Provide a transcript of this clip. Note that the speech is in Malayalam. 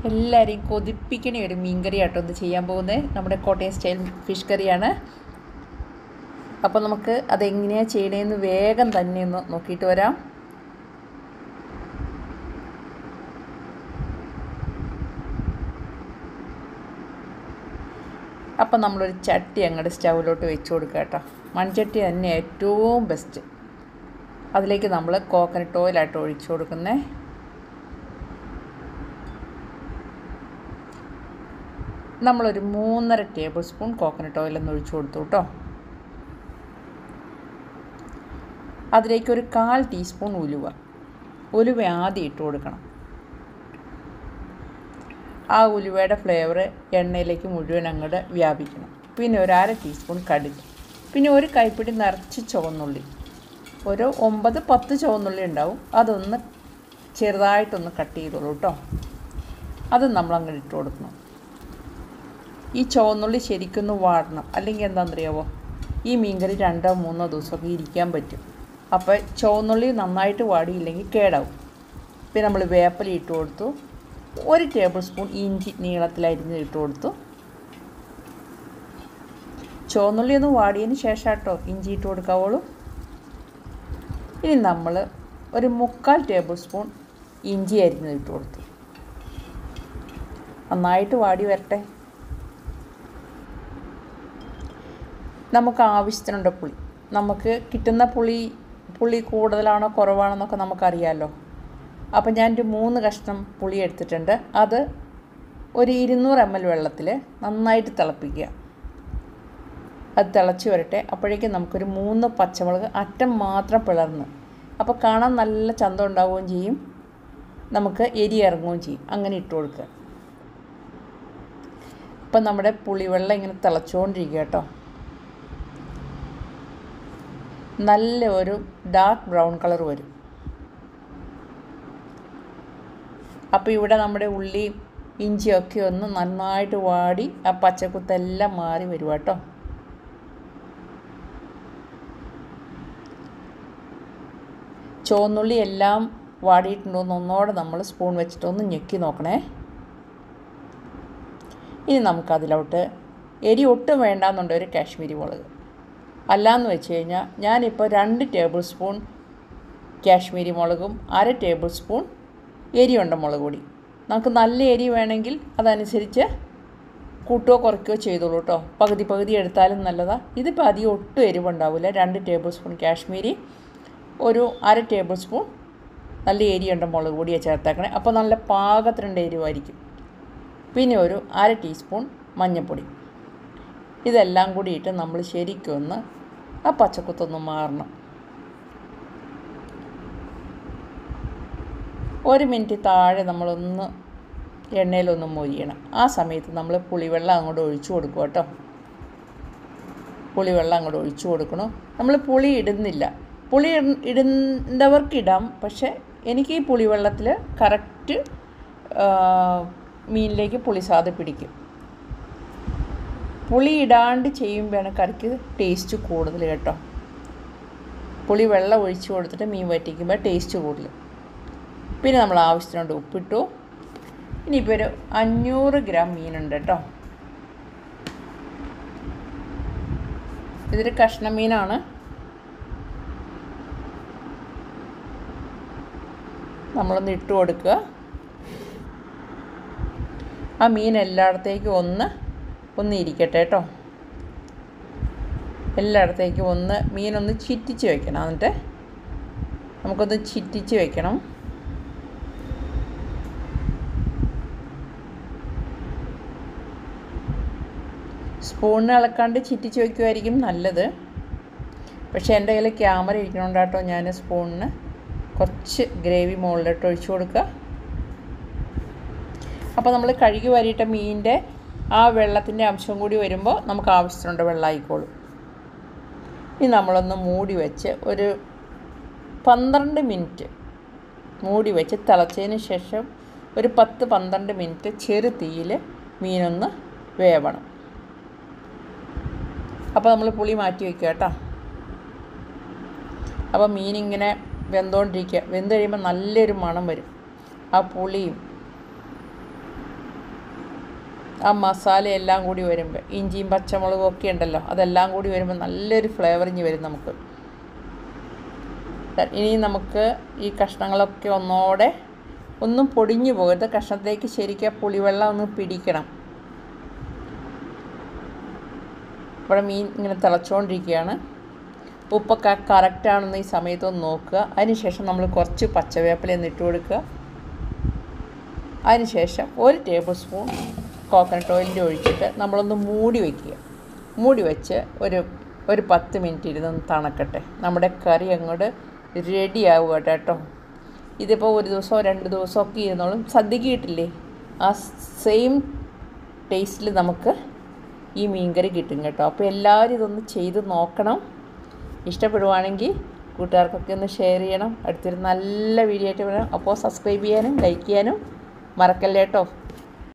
എല്ലാവരെയും കൊതിപ്പിക്കണ ഒരു മീൻ കറി ആട്ടോ ഇത് ചെയ്യാൻ പോകുന്നത് നമ്മുടെ കോട്ടയം സ്റ്റൈൽ ഫിഷ് കറിയാണ് അപ്പോൾ നമുക്ക് അതെങ്ങനെയാണ് ചെയ്യണതെന്ന് വേഗം തന്നെ ഒന്ന് നോക്കിയിട്ട് വരാം അപ്പം നമ്മളൊരു ചട്ടി അങ്ങോട്ട് സ്റ്റൗവിലോട്ട് വെച്ച് കൊടുക്കുക കേട്ടോ മൺചട്ടി തന്നെ ഏറ്റവും ബെസ്റ്റ് അതിലേക്ക് നമ്മൾ കോക്കനട്ട് ഓയിലായിട്ട് ഒഴിച്ചു കൊടുക്കുന്നേ നമ്മളൊരു മൂന്നര ടേബിൾ സ്പൂൺ കോക്കനട്ട് ഓയിലൊന്ന് ഒഴിച്ചു കൊടുത്തു കേട്ടോ അതിലേക്ക് ഒരു കാൽ ടീസ്പൂൺ ഉലുവ ഉലുവ ആദ്യം ഇട്ട് കൊടുക്കണം ആ ഉലുവയുടെ ഫ്ലേവർ എണ്ണയിലേക്ക് മുഴുവൻ അങ്ങോട്ട് വ്യാപിക്കണം പിന്നെ ഒരു അര ടീസ്പൂൺ കടുക് പിന്നെ ഒരു കൈപ്പിടി നിറച്ച് ചുവന്നുള്ളി ഒരു ഒമ്പത് പത്ത് ചുവന്നുള്ളി ഉണ്ടാവും അതൊന്ന് ചെറുതായിട്ടൊന്ന് കട്ട് ചെയ്തോളൂ കേട്ടോ അത് നമ്മൾ അങ്ങോട്ട് ഇട്ട് കൊടുക്കണം ഈ ചുവന്നുള്ളി ശരിക്കൊന്ന് വാടണം അല്ലെങ്കിൽ എന്താണെന്നറിയാവോ ഈ മീൻകറി രണ്ടോ മൂന്നോ ദിവസമൊക്കെ ഇരിക്കാൻ പറ്റും അപ്പോൾ ചുവന്നുള്ളി നന്നായിട്ട് വാടിയില്ലെങ്കിൽ കേടാവും പിന്നെ നമ്മൾ വേപ്പല ഇട്ട് കൊടുത്തു ഒരു ടേബിൾ സ്പൂൺ ഇഞ്ചി നീളത്തിലരിഞ്ഞ് ഇട്ട് കൊടുത്തു ചുവന്നുള്ളി ഒന്ന് വാടിയതിന് ശേഷം കേട്ടോ ഇഞ്ചി ഇട്ട് കൊടുക്കാവുള്ളൂ ഇനി നമ്മൾ ഒരു മുക്കാൽ ടേബിൾ സ്പൂൺ ഇഞ്ചി അരിഞ്ഞ് ഇട്ട് കൊടുത്തു നന്നായിട്ട് വാടി വരട്ടെ നമുക്ക് ആവശ്യത്തിനുണ്ട് പുളി നമുക്ക് കിട്ടുന്ന പുളി പുളി കൂടുതലാണോ കുറവാണോ എന്നൊക്കെ നമുക്കറിയാമല്ലോ അപ്പം ഞാൻ ഒരു മൂന്ന് കഷ്ണം പുളി എടുത്തിട്ടുണ്ട് അത് ഒരു ഇരുന്നൂറ് എം എൽ വെള്ളത്തിൽ നന്നായിട്ട് തിളപ്പിക്കുക അത് തിളച്ച് വരട്ടെ അപ്പോഴേക്കും നമുക്കൊരു മൂന്ന് പച്ചമുളക് അറ്റം മാത്രം പിളർന്ന് അപ്പോൾ കാണാൻ നല്ല ചന്തം ഉണ്ടാവുകയും ചെയ്യും നമുക്ക് എരി ഇറങ്ങുകയും ചെയ്യും അങ്ങനെ ഇട്ട് കൊടുക്കുക ഇപ്പം നമ്മുടെ പുളിവെള്ളം ഇങ്ങനെ തിളച്ചുകൊണ്ടിരിക്കുക കേട്ടോ നല്ല ഒരു ഡാർക്ക് ബ്രൗൺ കളർ വരും അപ്പോൾ ഇവിടെ നമ്മുടെ ഉള്ളി ഇഞ്ചിയൊക്കെ ഒന്ന് നന്നായിട്ട് വാടി ആ പച്ചക്കുത്തെല്ലാം മാറി വരും കേട്ടോ ചുവന്നുള്ളി എല്ലാം വാടിയിട്ടുണ്ടോയെന്ന് ഒന്നോടെ നമ്മൾ സ്പൂൺ വെച്ചിട്ട് ഒന്ന് ഞെക്കി നോക്കണേ ഇനി നമുക്കതിലോട്ട് എരി ഒട്ടും വേണ്ടാന്നുണ്ട് ഒരു കാശ്മീരി മുളക് അല്ലാന്ന് വെച്ച് കഴിഞ്ഞാൽ ഞാനിപ്പോൾ രണ്ട് ടേബിൾ സ്പൂൺ കാശ്മീരി മുളകും അര ടേബിൾ സ്പൂൺ എരിയുണ്ട മുളക് പൊടി നമുക്ക് നല്ല എരി വേണമെങ്കിൽ അതനുസരിച്ച് കൂട്ടുകയോ കുറയ്ക്കുകയോ ചെയ്തോളൂ കേട്ടോ പകുതി പകുതി എടുത്താലും നല്ലതാണ് ഇതിപ്പോൾ അധികം ഒട്ടും എരിവുണ്ടാവില്ല രണ്ട് ടേബിൾ സ്പൂൺ കാശ്മീരി ഒരു അര ടേബിൾ സ്പൂൺ നല്ല എരിയുണ്ട മുളക് പൊടിയാണ് ചേർത്തേക്കണേ അപ്പോൾ നല്ല പാകത്തിനുള്ള എരിവായിരിക്കും പിന്നെ ഒരു അര ടീസ്പൂൺ മഞ്ഞൾപ്പൊടി ഇതെല്ലാം കൂടി ഇട്ട് നമ്മൾ ശരിക്കും ഒന്ന് ആ പച്ചക്കുത്തൊന്ന് മാറണം ഒരു മിനിറ്റ് താഴെ നമ്മളൊന്ന് എണ്ണയിലൊന്ന് മൊരിയണം ആ സമയത്ത് നമ്മൾ പുളിവെള്ളം അങ്ങോട്ട് ഒഴിച്ചു കൊടുക്കും കേട്ടോ പുളിവെള്ളം അങ്ങോട്ട് ഒഴിച്ചു കൊടുക്കണം നമ്മൾ പുളി ഇടുന്നില്ല പുളി ഇടുന്നവർക്കിടാം പക്ഷേ എനിക്ക് ഈ പുളിവെള്ളത്തിൽ കറക്റ്റ് മീനിലേക്ക് പുളി സാധ പിടിക്കും പുളി ഇടാണ്ട് ചെയ്യുമ്പോഴാണ് കറിക്ക് ടേസ്റ്റ് കൂടുതൽ കേട്ടോ പുളി വെള്ളം ഒഴിച്ച് കൊടുത്തിട്ട് മീൻ വറ്റിക്കുമ്പോൾ ടേസ്റ്റ് കൂടുതൽ പിന്നെ നമ്മൾ ആവശ്യത്തിനുണ്ട് ഉപ്പിട്ടു ഇനിയിപ്പോൾ ഒരു അഞ്ഞൂറ് ഗ്രാം മീനുണ്ട് കേട്ടോ ഇതൊരു കഷ്ണ മീനാണ് നമ്മളൊന്ന് ഇട്ട് കൊടുക്കുക ആ മീൻ എല്ലായിടത്തേക്കും ഒന്ന് ഒന്ന് ഇരിക്കട്ടെ കേട്ടോ എല്ലായിടത്തേക്കും ഒന്ന് മീനൊന്ന് ചിറ്റിച്ച് വെക്കണം എന്നിട്ട് നമുക്കൊന്ന് ചിറ്റിച്ച് വെക്കണം സ്പൂണിന് ഇളക്കാണ്ട് ചിറ്റിച്ച് വയ്ക്കുമായിരിക്കും നല്ലത് പക്ഷേ എൻ്റെ കയ്യിൽ ക്യാമറ ഇരിക്കണോണ്ട് കേട്ടോ ഞാൻ സ്പൂണിന് കുറച്ച് ഗ്രേവി മുകളിലിട്ട് ഒഴിച്ചു കൊടുക്കുക അപ്പോൾ നമ്മൾ കഴുകി വരിയിട്ട മീനിൻ്റെ ആ വെള്ളത്തിൻ്റെ അംശം കൂടി വരുമ്പോൾ നമുക്ക് ആവശ്യത്തിനുള്ള വെള്ളം ആയിക്കോളും ഇനി നമ്മളൊന്ന് മൂടി വെച്ച് ഒരു പന്ത്രണ്ട് മിനിറ്റ് മൂടി വെച്ച് തിളച്ചതിന് ശേഷം ഒരു പത്ത് പന്ത്രണ്ട് മിനിറ്റ് ചെറു തീയിൽ മീനൊന്ന് വേവണം അപ്പോൾ നമ്മൾ പുളി മാറ്റി വയ്ക്കുക കേട്ടോ അപ്പോൾ മീനിങ്ങനെ വെന്തുകൊണ്ടിരിക്കുക വെന്ത് കഴിയുമ്പോൾ നല്ലൊരു മണം വരും ആ പുളിയും ആ മസാല എല്ലാം കൂടി വരുമ്പോൾ ഇഞ്ചിയും പച്ചമുളകും ഒക്കെ ഉണ്ടല്ലോ അതെല്ലാം കൂടി വരുമ്പോൾ നല്ലൊരു ഫ്ലേവറിഞ്ഞ് വരും നമുക്ക് ഇനി നമുക്ക് ഈ കഷ്ണങ്ങളൊക്കെ ഒന്നോടെ ഒന്നും പൊടിഞ്ഞു പോകരുത് കഷ്ണത്തിലേക്ക് ശരിക്കും പുളിവെള്ളം ഒന്ന് പിടിക്കണം ഇവിടെ മീൻ ഇങ്ങനെ തിളച്ചുകൊണ്ടിരിക്കുകയാണ് ഉപ്പൊക്കെ കറക്റ്റാണെന്ന് ഈ സമയത്തൊന്ന് നോക്കുക അതിനുശേഷം നമ്മൾ കുറച്ച് പച്ചവേപ്പില ഒന്ന് ഇട്ട് കൊടുക്കുക അതിനുശേഷം ഒരു ടേബിൾ സ്പൂൺ കോക്കനട്ട് ഓയിലിൻ്റെ ഒഴിച്ചിട്ട് നമ്മളൊന്ന് മൂടി വയ്ക്കുക മൂടി വെച്ച് ഒരു ഒരു പത്ത് മിനിറ്റ് ഇരുന്ന് തണക്കട്ടെ നമ്മുടെ കറി അങ്ങോട്ട് റെഡി ആവുക കേട്ടോ ഇതിപ്പോൾ ഒരു ദിവസമോ രണ്ട് ദിവസമോ ഒക്കെ ഇരുന്നോളും സദ്യക്ക് കിട്ടില്ലേ ആ സെയിം ടേസ്റ്റിൽ നമുക്ക് ഈ മീൻകറി കിട്ടും കേട്ടോ അപ്പോൾ എല്ലാവരും ഇതൊന്ന് ചെയ്ത് നോക്കണം ഇഷ്ടപ്പെടുവാണെങ്കിൽ കൂട്ടുകാർക്കൊക്കെ ഒന്ന് ഷെയർ ചെയ്യണം അടുത്തൊരു നല്ല വീഡിയോ ആയിട്ട് വരാം അപ്പോൾ സബ്സ്ക്രൈബ് ചെയ്യാനും ലൈക്ക് ചെയ്യാനും മറക്കല്ലേ കേട്ടോ